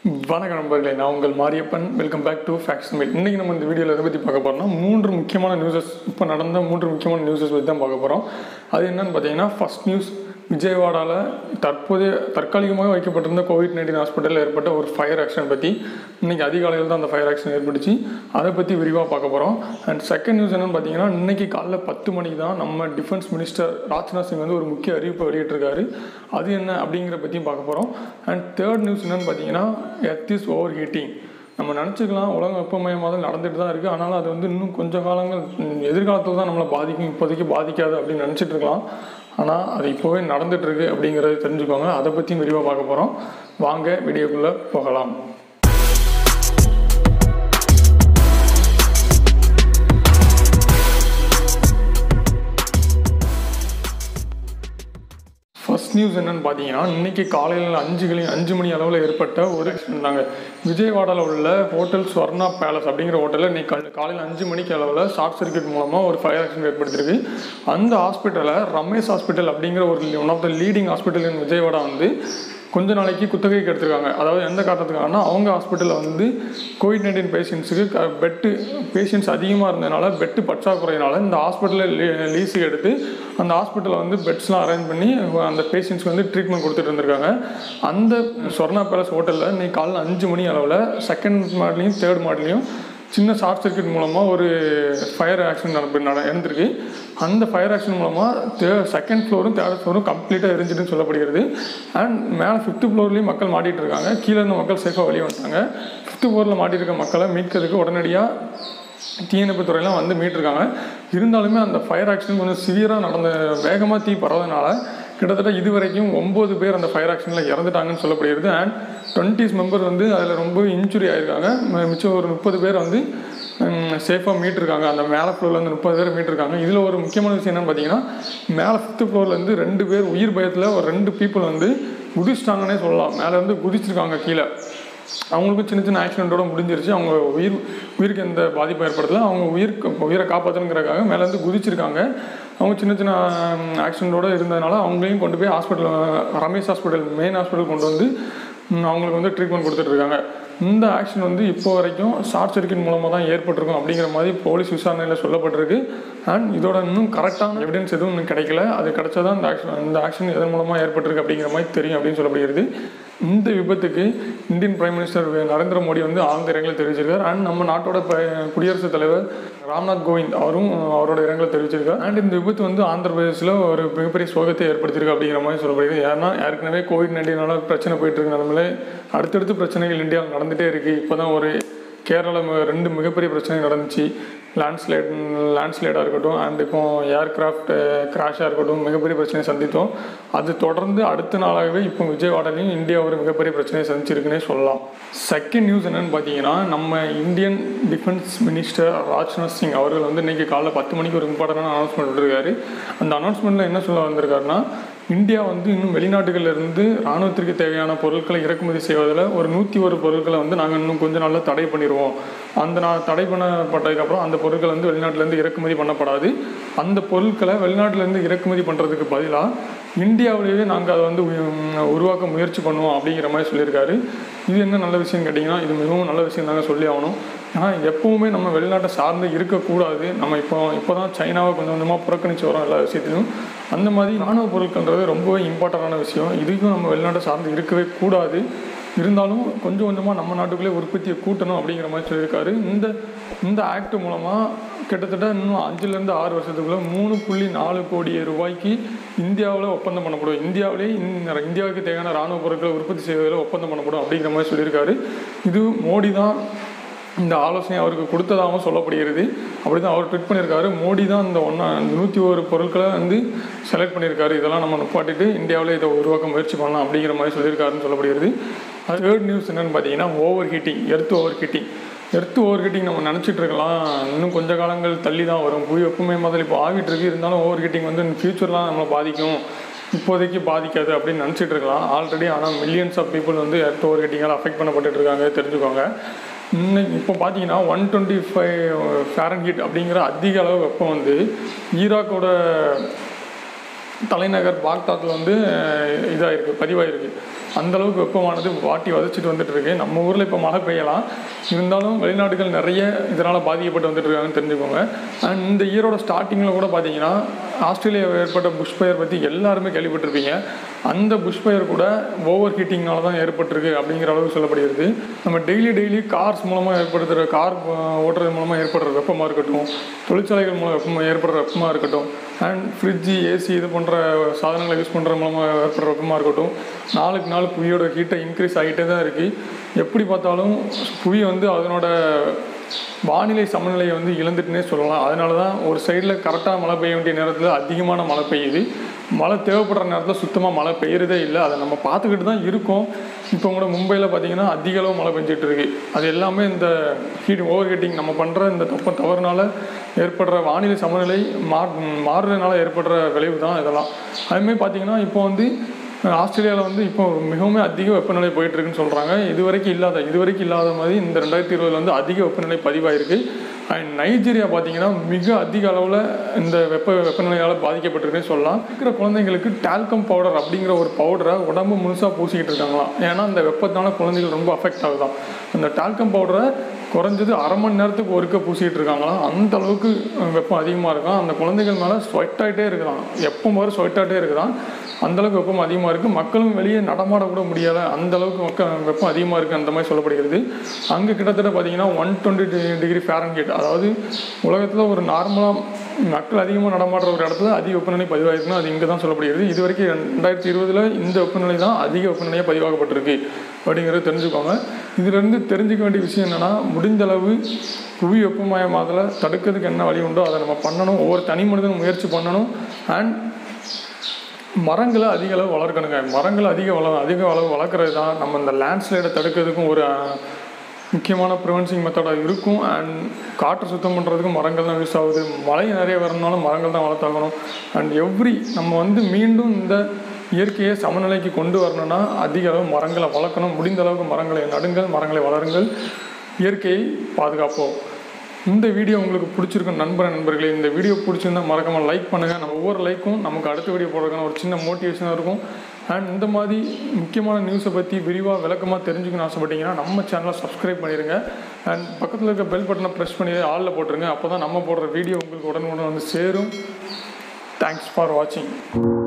வணக்கம் நண்பர்களே நான் உங்கள் Mariyappan welcome back to facts meet இன்றைக்கி நம்ம இந்த வீடியோவில் எதை பற்றி பார்க்க போகிறோம்னா மூன்று முக்கியமான நியூஸஸ் இப்போ நடந்த மூன்று முக்கியமான நியூஸஸ் பற்றி தான் பார்க்க போகிறோம் அது என்னன்னு பார்த்தீங்கன்னா ஃபர்ஸ்ட் நியூஸ் விஜயவாடாவில் தற்போதைய தற்காலிகமாக வைக்கப்பட்டிருந்த கோவிட் நைன்டீன் ஹாஸ்பிட்டலில் ஏற்பட்ட ஒரு ஃபயர் ஆக்சிடென்ட் பற்றி இன்றைக்கி அதிகாலையில் தான் அந்த ஃபயர் ஆக்சிடென்ட் ஏற்பட்டுச்சு அதை பற்றி விரிவாக பார்க்க போகிறோம் அண்ட் செகண்ட் நியூஸ் என்னென்னு பார்த்தீங்கன்னா இன்றைக்கி காலைல பத்து மணிக்கு தான் நம்ம டிஃபென்ஸ் மினிஸ்டர் ராஜ்நாத் சிங் வந்து ஒரு முக்கிய அறிவிப்பை வெளியிட்டிருக்காரு அது என்ன அப்படிங்கிற பற்றியும் பார்க்க போகிறோம் அண்ட் தேர்ட் நியூஸ் என்னென்னு பார்த்தீங்கன்னா எர்த் இஸ் ஓவர் ஹீட்டிங் நம்ம நினச்சிக்கலாம் உலகம் வெப்பமயமாதல் நடந்துட்டு தான் இருக்குது ஆனாலும் அது வந்து இன்னும் கொஞ்சம் காலங்கள் ம், எதிர்காலத்தில் தான் நம்மளை பாதிக்கும் இப்போதைக்கு பாதிக்காது அப்படின்னு நினச்சிட்டு இருக்கலாம் ஆனால் அது இப்போவே நடந்துட்டு இருக்கு அப்படிங்கிறத தெரிஞ்சுக்கோங்க அதை பற்றியும் விரிவாக பார்க்க போகிறோம் வாங்க வீடியோக்குள்ளே போகலாம் ஃபர்ஸ்ட் நியூஸ் என்னன்னு பார்த்தீங்கன்னா இன்னைக்கு காலையில் அஞ்சு கிளி அஞ்சு மணி அளவில் ஏற்பட்ட ஒரு நாங்கள் விஜயவாடாவில் உள்ள ஹோட்டல் ஸ்வர்ணா பேலஸ் அப்படிங்கிற ஹோட்டலில் இன்னைக்கு காலை- காலையில் அஞ்சு மணிக்கு அளவில் ஷார்ட் சர்க்யூட் மூலமாக ஒரு ஃபயர் ஆக்சிடென்ட் ஏற்படுத்திருக்கு அந்த ஹாஸ்பிட்டலை ரமேஷ் ஹாஸ்பிட்டல் அப்படிங்கிற ஒரு one of the leading hospital in Vijayawada வந்து கொஞ்ச நாளைக்கு குத்தகைக்கு எடுத்திருக்காங்க அதாவது எந்த காரணத்துக்காகனா அவங்க ஹாஸ்பிட்டலில் வந்து கோவிட் நைன்டீன் பேஷண்ட்ஸுக்கு பெட்டு பேஷண்ட்ஸ் அதிகமாக இருந்ததுனால பெட்டு பற்றாக்குறையினால இந்த ஹாஸ்பிட்டலில் லீஸுக்கு எடுத்து அந்த ஹாஸ்பிட்டலில் வந்து பெட்ஸ்லாம் அரேஞ்ச் பண்ணி அந்த பேஷண்ட்ஸ்க்கு வந்து ட்ரீட்மெண்ட் கொடுத்துட்டு இருந்திருக்காங்க அந்த சொர்ணா பேலஸ் ஹோட்டலில் இன்னைக்கு காலைல அஞ்சு மணி அளவில் செகண்ட் மாடலையும் தேர்ட் மாடலையும் சின்ன ஷார்ட் சர்க்யூட் மூலமாக ஒரு ஃபயர் ஆக்சிடென்ட் நடப்பு நட இறந்துருக்கு அந்த ஃபயர் ஆக்சிடென்ட் மூலமாக தே செகண்ட் ஃப்ளோரும் தேர்ட் ஃப்ளோரும் கம்ப்ளீட்டாக எரிஞ்சிட்டுன்னு சொல்லப்படுகிறது அண்ட் மேலே ஃபிஃப்த் ஃப்ளோர்லேயும் மக்கள் மாட்டிகிட்டு இருக்காங்க கீழே இருந்த மக்கள் சேஃபாக வெளியே வந்துட்டாங்க ஃபிஃப்த் ஃப்ளோரில் மாட்டிட்டு இருக்க மக்களை மீட்கிறதுக்கு உடனடியாக தீயணைப்பு துறையெல்லாம் வந்து மீட்டிருக்காங்க இருந்தாலுமே அந்த ஃபயர் ஆக்சிடென்ட் கொஞ்சம் சிவியராக நடந்த வேகமாக தீ பரவதுனால கிட்டத்தட்ட இதுவரைக்கும் ஒம்பது பேர் அந்த ஃபயர் ஆக்சிடென்ட்டில் இறந்துட்டாங்கன்னு சொல்லப்படுகிறது அண்ட் டுவெண்ட்டிஸ் மெம்பர் வந்து அதில் ரொம்ப இன்ஜுரி ஆயிருக்காங்க ம- மிச்சம் ஒரு முப்பது பேர் வந்து சேஃபாக மீட்டிருக்காங்க அந்த மேலே ஃப்ளோரில் வந்து முப்பது பேர் மீட்டிருக்காங்க இதில் ஒரு முக்கியமான விஷயம் என்னன்னு பார்த்தீங்கன்னா மேலே ஃபிஃப்த் ஃப்ளோர்லேருந்து ரெண்டு பேர் உயிர் பயத்தில் ஒரு ரெண்டு பீப்புள் வந்து குதிச்சிட்டாங்கன்னே சொல்லலாம் மேலே இருந்து குதிச்சிருக்காங்க கீழே அவங்களுக்கும் சின்ன சின்ன ஆக்சிடென்ட்டோட முடிஞ்சிருச்சு அவங்க உயிர் உயிருக்கு எந்த பாதிப்பும் ஏற்படுத்தல அவங்க உயிருக்கு உயிரை காப்பாற்றணுங்கிறக்காக மேலேருந்து குதிச்சிருக்காங்க அவங்க சின்ன சின்ன ஆக்சிடென்ட்டோட இருந்ததுனால அவங்களையும் கொண்டு போய் hospital Ramesh hospital main hospital கொண்டு வந்து ம், அவங்களுக்கு வந்து ட்ரீட்மெண்ட் கொடுத்துட்டு இருக்காங்க இந்த ஆக்ஷன் வந்து இப்போ வரைக்கும் ஷார்ட் சர்க்யூட் மூலமாக தான் ஏற்பட்டிருக்கும் அப்படிங்கிற மாதிரி போலீஸ் விசாரணையில் சொல்லப்பட்டிருக்கு அண்ட் இதோட இன்னும் கரெக்டான எவிடன்ஸ் எதுவும் இன்னும் கிடைக்கல அது கிடைச்சா தான் இந்த ஆக்ஷன் இந்த ஆக்ஷன் எதன் மூலமாக ஏற்பட்டிருக்கு அப்படிங்கிற மாதிரி தெரியும் அப்படின்னு சொல்லப்படுகிறது இந்த விபத்துக்கு Indian prime minister Narendra Modi வந்து ஆழ்ந்த இரங்கலை தெரிவிச்சிருக்கார் அண்ட் நம்ம நாட்டோட ப- குடியரசுத் தலைவர் ராம்நாத் கோவிந்த் அவரும் அவரோட இரங்கலை தெரிவிச்சிருக்கார் அண்ட் இந்த விபத்து வந்து ஆந்திர பிரதேசில் ஒரு மிகப்பெரிய சோகத்தை ஏற்படுத்தியிருக்கு அப்படிங்கிற மாதிரி சொல்லப்படுகிறது ஏன்னா ஏற்கனவே கோவிட் நைன்டீனால பிரச்சனை போயிட்டு இருக்க நிலமையில அடுத்தடுத்து பிரச்சனைகள் இந்தியாவில் நடந்துகிட்டே இருக்குது இப்போ தான் ஒரு கேரளா ம- ரெண்டு மிகப்பெரிய பிரச்சனை நடந்துச்சு லேண்ட்ஸ்லைட் லேண்ட்ஸ்லைடாக இருக்கட்டும் அண்ட் இப்போ ஏர்கிராஃப்ட் கிராஷாக இருக்கட்டும் மிகப்பெரிய பிரச்சனையை சந்தித்தோம் அது தொடர்ந்து அடுத்த நாளாகவே இப்போ விஜயவாடாலையும் இந்தியா ஒரு மிகப்பெரிய பிரச்சனையை சந்திச்சிருக்குன்னே சொல்லலாம் செகண்ட் நியூஸ் என்னன்னு பார்த்தீங்கன்னா நம்ம Indian defence minister Rajnath Singh அவர்கள் வந்து இன்னைக்கு காலைல பத்து மணிக்கு ஒரு இம்பார்ட்டண்டான அனௌன்ஸ்மெண்ட் விட்டுருக்காரு அந்த அனௌன்ஸ்மெண்ட்டில் என்ன சொல்ல வந்திருக்காருன்னா இந்தியா வந்து இன்னும் வெளிநாட்டுகள்ல இருந்து இராணுவத்திற்கு தேவையான பொருட்களை இறக்குமதி செய்வதில் ஒரு நூற்றி ஒரு பொருட்களை வந்து நாங்கள் இன்னும் கொஞ்ச நாளில் தடை பண்ணிடுவோம் அந்த நான் தடை பண்ணப்பட்டதுக்கப்புறம் அந்த பொருட்கள் வந்து வெளிநாட்டிலேருந்து இறக்குமதி பண்ணப்படாது அந்த பொருட்களை வெளிநாட்டிலேருந்து இறக்குமதி பண்ணுறதுக்கு பதிலாக இந்தியாவிலேயே நாங்கள் அதை வந்து உ- உருவாக்க முயற்சி பண்ணுவோம் அப்படிங்கிற மாதிரி சொல்லியிருக்காரு இது என்ன நல்ல விஷயம் கேட்டிங்கன்னா இது மிகவும் நல்ல விஷயம் தாங்க சொல்லி ஆகணும் ஏன்னா எப்பவுமே நம்ம வெளிநாட்டை சார்ந்து இருக்கக்கூடாது நம்ம இப்போ இப்போ தான் சைனாவை கொஞ்சம் கொஞ்சமாக புறக்கணிச்சு வரோம் எல்லா விஷயத்திலும் அந்த மாதிரி ராணுவ பொருட்கள்ன்றது ரொம்பவே இம்பார்ட்டண்டான விஷயம் இதுக்கும் நம்ம வெளிநாட்டை சார்ந்து இருக்கவே கூடாது இருந்தாலும் கொஞ்சம் கொஞ்சமாக நம்ம நாட்டுக்குள்ளே உற்பத்தியை கூட்டணும் அப்படிங்கிற மாதிரி சொல்லியிருக்காரு இந்த இந்த ஆக்ட் மூலமாக கிட்டத்தட்ட இன்னும் அஞ்சுலேருந்து ஆறு வருஷத்துக்குள்ள மூணு புள்ளி நாலு கோடி ரூபாய்க்கு இந்தியாவில் ஒப்பந்தம் பண்ணப்படும் இந்தியாவிலே இந்த இந்தியாவுக்கு தேவையான ராணுவ பொருட்களை உற்பத்தி செய்வதில் ஒப்பந்தம் பண்ணப்படும் அப்படிங்கிற மாதிரி சொல்லியிருக்காரு இது மோடி தான் இந்த ஆலோசனை அவருக்கு கொடுத்ததாகவும் சொல்லப்படுகிறது அப்படி தான் அவர் ட்வீட் பண்ணியிருக்காரு மோடி தான் இந்த ஒன்றா நூற்றி ஒரு பொருட்களை வந்து செலக்ட் பண்ணியிருக்காரு இதெல்லாம் நம்ம நுப்பாட்டிட்டு இந்தியாவில் இதை உருவாக்க முயற்சி பண்ணலாம் அப்படிங்கிற மாதிரி சொல்லியிருக்காருன்னு சொல்லப்படுகிறது தேர்ட் நியூஸ் என்னன்னு பார்த்தீங்கன்னா overheating earth overheating earth overheating நம்ம நினச்சிட்டு இருக்கலாம் இன்னும் கொஞ்ச காலங்கள் தள்ளி தான் வரும் புவி வெப்பமே முதல்ல இப்போ ஆகிட்டு இருக்கு இருந்தாலும் ஓவர் ஹீட்டிங் வந்து ஃபியூச்சர்லாம் நம்மளை பாதிக்கும் இப்போதைக்கு பாதிக்காது அப்படின்னு நினச்சிட்டு இருக்கலாம் ஆல்ரெடி ஆனால் மில்லியன்ஸ் ஆஃப் பீப்புள் வந்து எர்த் ஓவர் ஹீட்டிங்கால் அஃபெக்ட் பண்ணப்பட்டுட்டு இருக்காங்க தெரிஞ்சுக்கோங்க இன்னைக்கு இப்போ பார்த்தீங்கன்னா ஒன் டுவெண்ட்டி ஃபைவ் ஃபேரன்ஹீட் அப்படிங்கிற அதிக அளவு வெப்பம் வந்து ஈராக்கோட தலைநகர் பாக்தாத்தில் வந்து இதாகிருக்கு பதிவாயிருக்கு அந்த அளவுக்கு வெப்பமானது வாட்டி வதச்சிட்டு வந்துட்டு இருக்கு நம்ம ஊரில் இப்போ மழை பெய்யலாம் இருந்தாலும் வெளிநாடுகள் நிறைய இதனால் பாதிக்கப்பட்டு வந்துட்டு இருக்காங்கன்னு தெரிஞ்சுக்கோங்க அண்ட் இந்த இயரோட ஸ்டார்டிங்கில் கூட பார்த்தீங்கன்னா ஆஸ்திரேலியாவில் ஏற்பட்ட புஷ் ஃபயர் பற்றி எல்லாருமே கேள்விப்பட்டிருப்பீங்க அந்த புஷ் ஃபயர் கூட ஓவர் ஹீட்டிங்னால தான் ஏற்பட்டிருக்கு அப்படிங்கிற அளவுக்கு சொல்லப்படுகிறது நம்ம டெய்லி டெய்லி கார்ஸ் மூலமாக ஏற்படுத்துகிற கார் ஓட்டுறது மூலமாக ஏற்படுற வெப்பமாக இருக்கட்டும் தொழிற்சாலைகள் மூலம் வெப்பமாக ஏற்படுற வெப்பமாக இருக்கட்டும் அண்ட் ஃப்ரிட்ஜு ஏசி இது போன்ற சாதனங்களை யூஸ் பண்ணுற மூலமாக ஏற்படுற வெப்பமாக இருக்கட்டும் நாளுக்கு நாள் புவியோட ஹீட்டை இன்க்ரீஸ் ஆகிட்டே தான் இருக்குது எப்படி பார்த்தாலும் புவி வந்து அதனோட வானிலை சமநிலையை வந்து இழந்துட்டுனே சொல்லலாம் அதனால தான் ஒரு சைடில் கரெக்டாக மழை பெய்ய வேண்டிய நேரத்தில் அதிகமான மழை பெய்யுது மழை தேவைப்படுற நேரத்தில் சுத்தமாக மழை பெய்யறதே இல்லை அதை நம்ம பார்த்துக்கிட்டு தான் இருக்கோம் இப்போ கூட மும்பையில் பார்த்தீங்கன்னா அதிக அளவு மழை பெஞ்சிட்டு இருக்கு அது எல்லாமே இந்த ஹீட் ஓவர் ஹீட்டிங் நம்ம பண்ணுற இந்த தப்ப தவறுனால ஏற்படுற வானிலை சமநிலை மாற் மாறுறதுனால ஏற்படுற விளைவு தான் இதெல்லாம் அதுமாதிரி பார்த்தீங்கன்னா இப்போ வந்து ஆஸ்திரேலியாவில் வந்து இப்போ மிகவும் அதிக வெப்பநிலை போயிட்டு இருக்குன்னு சொல்கிறாங்க இது வரைக்கும் இல்லாத இது வரைக்கும் இல்லாத மாதிரி இந்த ரெண்டாயிரத்தி இருபதுல வந்து அதிக வெப்பநிலை பதிவாயிருக்கு அண்ட் நைஜீரியா பார்த்தீங்கன்னா மிக அதிக அளவில் இந்த வெப்ப வெப்பநிலையால் பாதிக்கப்பட்டிருக்குன்னு சொல்லலாம் இருக்கிற குழந்தைங்களுக்கு டால்கம் பவுடர் அப்படிங்கிற ஒரு பவுடரை உடம்பு முழுசாக பூசிக்கிட்டு இருக்காங்களாம் ஏன்னா அந்த வெப்பத்தினால குழந்தைகள் ரொம்ப அஃபெக்ட் ஆகுதாம் அந்த டால்கம் பவுடரை குறைஞ்சது அரை மணி நேரத்துக்கு ஒருக்க பூசிக்கிட்டு இருக்காங்களாம் அந்த அளவுக்கு வெப்பம் அதிகமாக இருக்கும் அந்த குழந்தைகள் மேலே ஸ்வெட் ஆகிட்டே இருக்குதான் எப்போ மாதிரி ஸ்வெட் ஆகிட்டே இருக்குதான் அந்த அளவுக்கு வெப்பம் அதிகமாக இருக்குது மக்களும் வெளியே நடமாட கூட முடியலை அந்த அளவுக்கு மக்கள் வெப்பம் அதிகமாக இருக்குது அந்த மாதிரி சொல்லப்படுகிறது அங்கே கிட்டத்தட்ட பார்த்தீங்கன்னா ஒன் டுவெண்ட்டி டிகிரி ஃபேரன்கேட் அதாவது உலகத்தில் ஒரு நார்மலாக மக்கள் அதிகமாக நடமாடுற ஒரு இடத்துல அதிக வெப்பநிலை பதிவாயிருக்குன்னா அது இங்கே தான் சொல்லப்படுகிறது இது வரைக்கும் ரெண்டாயிரத்தி இருபதில் இந்த வெப்பநிலை தான் அதிக வெப்பநிலையாக பதிவாகப்பட்டிருக்கு அப்படிங்கிறத தெரிஞ்சுக்கோங்க இதிலேருந்து தெரிஞ்சுக்க வேண்டிய விஷயம் என்னென்னா முடிந்த அளவு புவி வெப்பமயமாதலை தடுக்கிறதுக்கு என்ன வழி உண்டோ அதை நம்ம பண்ணணும் ஒவ்வொரு தனி மனிதனும் முயற்சி பண்ணணும் அண்ட் மரங்களை அதிக அளவு வளர்க்கணுங்க மரங்களை அதிக வள அதிக அளவு வளர்க்குறது தான் நம்ம இந்த லேண்ட்ஸ்லைடை தடுக்கிறதுக்கும் ஒரு அஹ், முக்கியமான ப்ரிவென்சிங் மெத்தடாக இருக்கும் அண்ட் காற்று சுத்தம் பண்ணுறதுக்கும் மரங்கள் தான் யூஸ் ஆகுது மழை நிறைய வரணும்னாலும் மரங்கள் தான் வளர்த்தாகணும் அண்ட் எவ்ரி நம்ம வந்து மீண்டும் இந்த இயற்கையை சமநிலைக்கு கொண்டு வரணும்னா அதிக அளவு மரங்களை வளர்க்கணும் முடிந்த அளவுக்கு மரங்களை நடுங்கள் மரங்களை வளருங்கள் இயற்கையை பாதுகாப்போம் இந்த வீடியோ உங்களுக்கு பிடிச்சிருக்கும் நண்பர் நண்பர்களே இந்த வீடியோ பிடிச்சிருந்தா மறக்காமல் லைக் பண்ணுங்கள் நம்ம ஒவ்வொரு லைக்கும் நமக்கு அடுத்த வீடியோ போடுறதுக்கான ஒரு சின்ன மோட்டிவேஷனாக இருக்கும் அண்ட் இந்த மாதிரி முக்கியமான நியூஸை பற்றி விரிவாக விளக்கமாக தெரிஞ்சுக்கணும்னு ஆசைப்பட்டீங்கன்னா நம்ம சேனலை சப்ஸ்கிரைப் பண்ணிடுங்க அண்ட் பக்கத்தில் இருக்க பெல் பட்டனை ப்ரெஸ் பண்ணி ஆளில் போட்டுருங்க அப்போ தான் நம்ம போடுற வீடியோ உங்களுக்கு உடனுக்குடன் வந்து சேரும் தேங்க்ஸ் ஃபார் வாட்சிங்